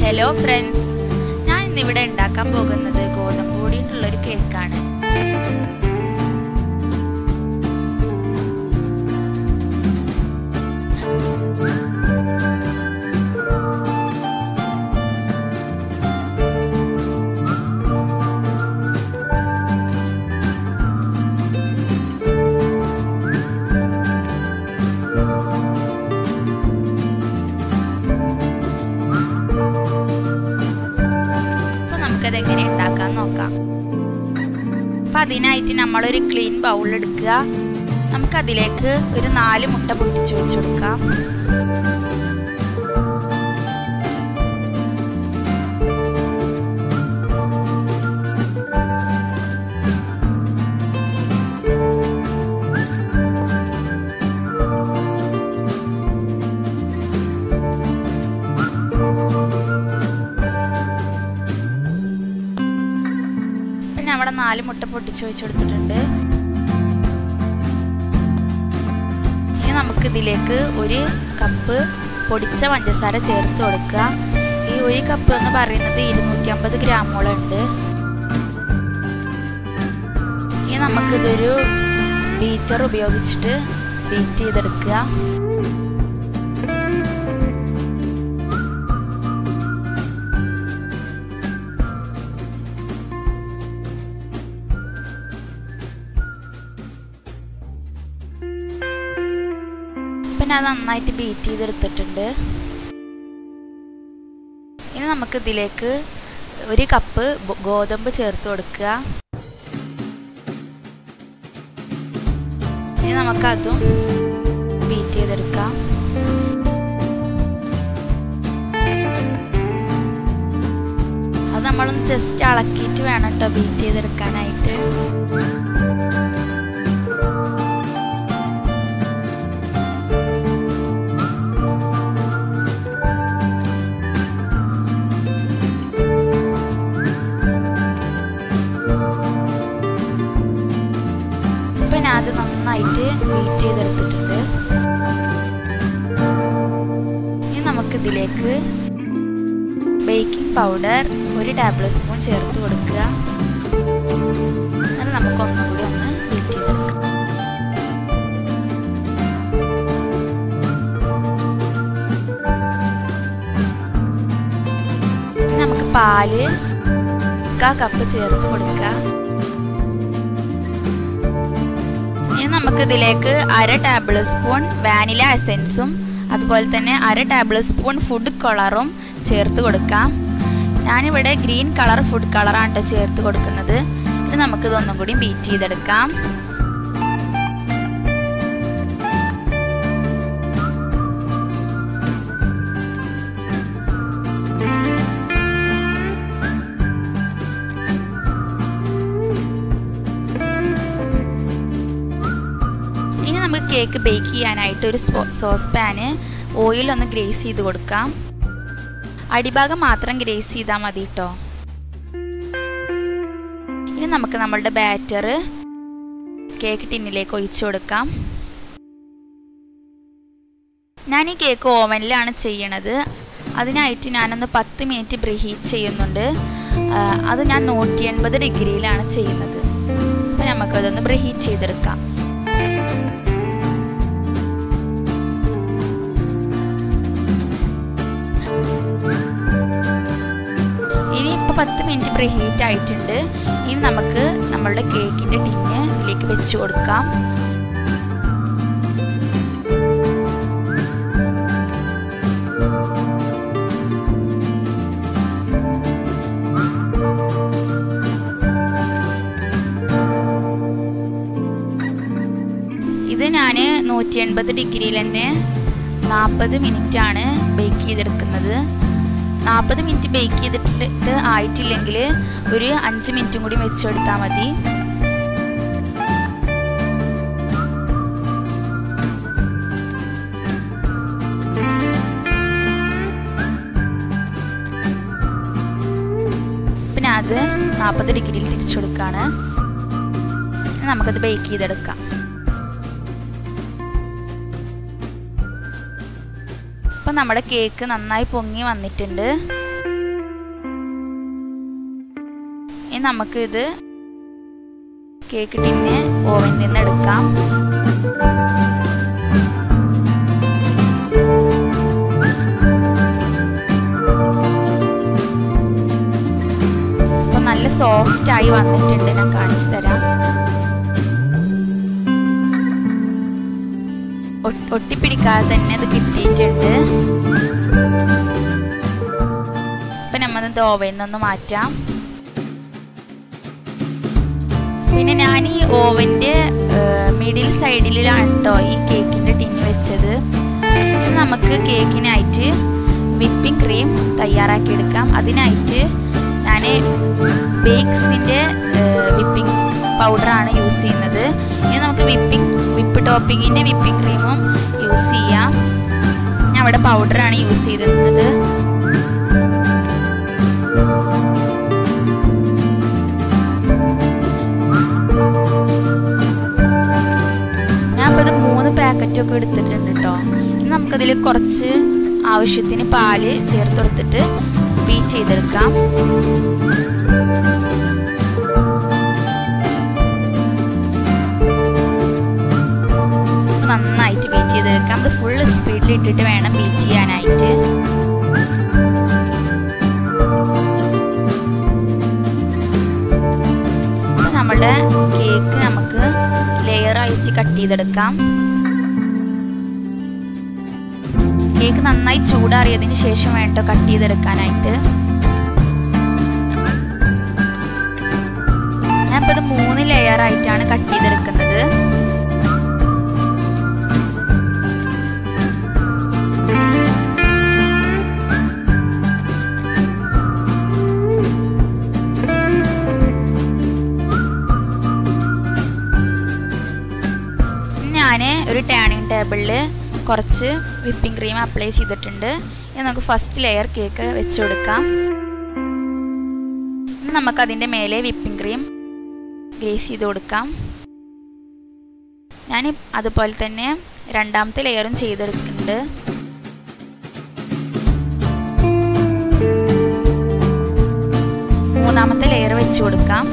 Hello friends ഞാൻ ഇന്നിവിടെ ഉണ്ടാക്കാൻ പോകുന്നത് ഗോതമ്പ് പൊടി കൊണ്ടുള്ളൊരു കേക്കാണ് അപ്പോൾ നമുക്കത് എങ്ങനെ ഉണ്ടാക്കാൻ നോക്കാം അപ്പം അതിനായിട്ട് നമ്മളൊരു ക്ലീൻ ബൗൾ എടുക്കുക നമുക്കതിലേക്ക് ഒരു നാല് മുട്ട പൊട്ടിച്ചു വെച്ച് കൊടുക്കാം പിന്നെ അവിടെ നാല് മുട്ട പൊട്ടിച്ചു വെച്ച് കൊടുത്തിട്ടുണ്ട് ഇനി നമുക്ക് ഇതിലേക്ക് ഒരു കപ്പ് പൊടിച്ച പഞ്ചസാര ചേർത്ത് കൊടുക്കുക ഈ ഒരു കപ്പ് എന്ന് പറയുന്നത് ഇരുന്നൂറ്റി അമ്പത് ഗ്രാമോളം ഉണ്ട് ഇനി നമുക്കിതൊരു ബീറ്റർ ഉപയോഗിച്ചിട്ട് ബീറ്റ് ചെയ്തെടുക്കുക പിന്നെ അത് നന്നായിട്ട് ബീറ്റ് ചെയ്തെടുത്തിട്ടുണ്ട് ഇനി നമുക്ക് ഇതിലേക്ക് ഒരു കപ്പ് ഗോതമ്പ് ചേർത്ത് കൊടുക്കുക ഇനി നമുക്കതും ബീറ്റ് ചെയ്തെടുക്കാം അത് നമ്മളൊന്ന് ജസ്റ്റ് അളക്കിയിട്ട് വേണം കേട്ടോ ബീറ്റ് ചെയ്തെടുക്കാനായിട്ട് ഇപ്പം ഞാൻ അത് നന്നായിട്ട് ബീറ്റ് ചെയ്തെടുത്തിട്ടുണ്ട് ഇനി നമുക്കിതിലേക്ക് ബേക്കിംഗ് പൗഡർ ഒരു ടേബിൾ സ്പൂൺ ചേർത്ത് കൊടുക്കുക അത് നമുക്ക് ഒന്നുകൂടി ഒന്ന് ബീറ്റ് ചെയ്തെടുക്കാം ഇനി നമുക്ക് പാല് കാ കപ്പ് ചേർത്ത് കൊടുക്കുക ഇനി നമുക്ക് ഇതിലേക്ക് അര ടേബിൾ സ്പൂൺ വാനില എസെൻസും അതുപോലെ തന്നെ അര ടേബിൾ സ്പൂൺ ഫുഡ് കളറും ചേർത്ത് കൊടുക്കാം ഞാനിവിടെ ഗ്രീൻ കളർ ഫുഡ് കളറാണ് കേട്ടോ ചേർത്ത് കൊടുക്കുന്നത് ഇത് നമുക്കിതൊന്നും കൂടി ബീറ്റ് ചെയ്തെടുക്കാം ഇനി നമുക്ക് കേക്ക് ബേക്ക് ചെയ്യാനായിട്ട് ഒരു സോസ് പാന് ഓയിൽ ഒന്ന് ഗ്രേസ് ചെയ്ത് കൊടുക്കാം അടിഭാഗം മാത്രം ഗ്രേസ് ചെയ്താൽ മതി കേട്ടോ ഇനി നമുക്ക് നമ്മളുടെ ബാറ്റർ കേക്ക് ടിന്നിലേക്ക് ഒഴിച്ചു കൊടുക്കാം ഞാൻ ഈ കേക്ക് ഓവനിലാണ് ചെയ്യണത് അതിനായിട്ട് ഞാനൊന്ന് പത്ത് മിനിറ്റ് പ്രീഹീറ്റ് ചെയ്യുന്നുണ്ട് അത് ഞാൻ നൂറ്റി എൺപത് ഡിഗ്രിയിലാണ് ചെയ്യുന്നത് അപ്പം നമുക്കതൊന്ന് പ്രീഹീറ്റ് ചെയ്തെടുക്കാം ഇനി ഇപ്പോൾ പത്ത് മിനിറ്റ് പ്രീഹീറ്റ് ആയിട്ടുണ്ട് ഇനി നമുക്ക് നമ്മളുടെ കേക്കിൻ്റെ ടിന്ന് ഇതിലേക്ക് വെച്ച് കൊടുക്കാം ഇത് ഞാൻ നൂറ്റി എൺപത് ഡിഗ്രിയിൽ തന്നെ നാൽപ്പത് മിനിറ്റാണ് ബേക്ക് ചെയ്തെടുക്കുന്നത് നാൽപ്പത് മിനിറ്റ് ബേക്ക് ചെയ്തിട്ട് ആയിട്ടില്ലെങ്കിൽ ഒരു അഞ്ച് മിനിറ്റും കൂടി വെച്ചെടുത്താൽ മതി പിന്നെ അത് നാൽപ്പത് ഡിഗ്രിയിൽ തിരിച്ചു കൊടുക്കുകയാണ് നമുക്കത് ബേക്ക് ചെയ്തെടുക്കാം അപ്പം നമ്മുടെ കേക്ക് നന്നായി പൊങ്ങി വന്നിട്ടുണ്ട് നമുക്ക് ഇത് കേക്ക് ടിന്ന് ഓവനിൽ നിന്ന് എടുക്കാം അപ്പോൾ നല്ല സോഫ്റ്റ് ആയി വന്നിട്ടുണ്ട് ഞാൻ കാണിച്ചു തരാം ഒട്ടിപ്പിടിക്കാതെ തന്നെ അത് കിട്ടിയിട്ടുണ്ട് അപ്പം നമ്മളിത് ഓവനിൽ നിന്നൊന്ന് മാറ്റാം പിന്നെ ഞാൻ ഈ ഓവൻ്റെ മിഡിൽ സൈഡിലാണ് കേട്ടോ ഈ കേക്കിൻ്റെ ടിന്ന് വെച്ചത് ഇനി നമുക്ക് കേക്കിനായിട്ട് വിപ്പിംഗ് ക്രീം തയ്യാറാക്കി എടുക്കാം അതിനായിട്ട് ഞാൻ ബേക്സിൻ്റെ വിപ്പിംഗ് പൗഡറാണ് യൂസ് ചെയ്യുന്നത് ഇനി നമുക്ക് വിപ്പിംഗ് വിപ്പ് ടോപ്പിങ്ങിൻ്റെ വിപ്പിംഗ് ക്രീമും യൂസ് ചെയ്യാം ഞാൻ അവിടെ പൗഡറാണ് യൂസ് ചെയ്തിരുന്നത് ഞാൻ അപ്പോൾ ഇത് മൂന്ന് പാക്കറ്റൊക്കെ എടുത്തിട്ടുണ്ട് കേട്ടോ ഇനി നമുക്കതിൽ കുറച്ച് ആവശ്യത്തിന് പാല് ചേർത്ത് കൊടുത്തിട്ട് ബീറ്റ് ചെയ്തെടുക്കാം നന്നായിട്ട് ബീറ്റ് ചെയ്തെടുക്കാം ഇത് ഫുൾ സ്പീഡിൽ ഇട്ടിട്ട് വേണം ബീറ്റ് ചെയ്യാനായിട്ട് നമ്മുടെ കേക്ക് നമുക്ക് ലെയർ ആയിട്ട് കട്ട് ചെയ്തെടുക്കാം കേക്ക് നന്നായി ചൂടാറിയതിന് ശേഷം വേണ്ട കട്ട് ചെയ്തെടുക്കാനായിട്ട് ഞാനിപ്പോൾ ഇത് മൂന്ന് ലെയർ ആയിട്ടാണ് കട്ട് ചെയ്തെടുക്കുന്നത് ഞാൻ ഒരു ടേണിംഗ് ടേബിളിൽ കുറച്ച് വിപ്പിംഗ് ക്രീം അപ്ലൈ ചെയ്തിട്ടുണ്ട് ഇനി നമുക്ക് ഫസ്റ്റ് ലെയർ കേക്ക് വെച്ച് കൊടുക്കാം ഇനി നമുക്കതിൻ്റെ മേലെ വിപ്പിംഗ് ക്രീം ഗ്രേസ് ചെയ്ത് കൊടുക്കാം ഞാൻ അതുപോലെ തന്നെ രണ്ടാമത്തെ ലെയറും ചെയ്തെടുക്കുന്നുണ്ട് മൂന്നാമത്തെ ലെയർ വെച്ച് കൊടുക്കാം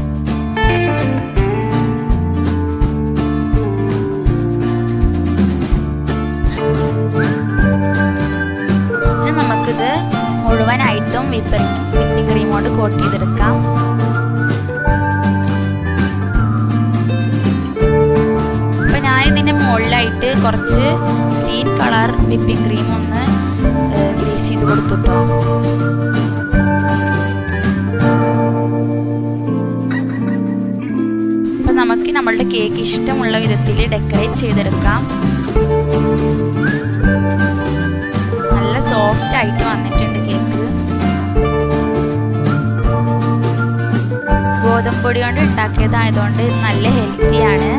നമുക്കിത് മുഴുവനായിട്ടും വിപ്പിംഗ് വിപ്പിംഗ് ക്രീം കൊണ്ട് കോട്ട് ചെയ്തെടുക്കാം അപ്പം ഞാൻ ഇതിൻ്റെ മുകളിലായിട്ട് കുറച്ച് ഗ്രീൻ കളർ വിപ്പിംഗ് ക്രീം ഒന്ന് ഗ്രേസ് ചെയ്ത് കൊടുത്തുട്ടോ അപ്പം നമുക്ക് നമ്മളുടെ കേക്ക് ഇഷ്ടമുള്ള വിധത്തിൽ ഡെക്കറേറ്റ് ചെയ്തെടുക്കാം നല്ല സോഫ്റ്റ് ആയിട്ട് വന്നിട്ടുണ്ട് കേക്ക് ഗോതമ്പ് പൊടി കൊണ്ട് ഉണ്ടാക്കിയതായതുകൊണ്ട് നല്ല ഹെൽത്തിയാണ്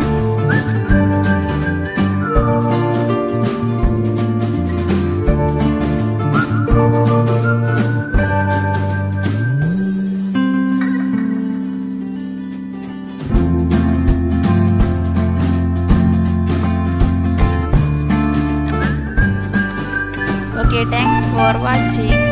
Okay, thanks for watching.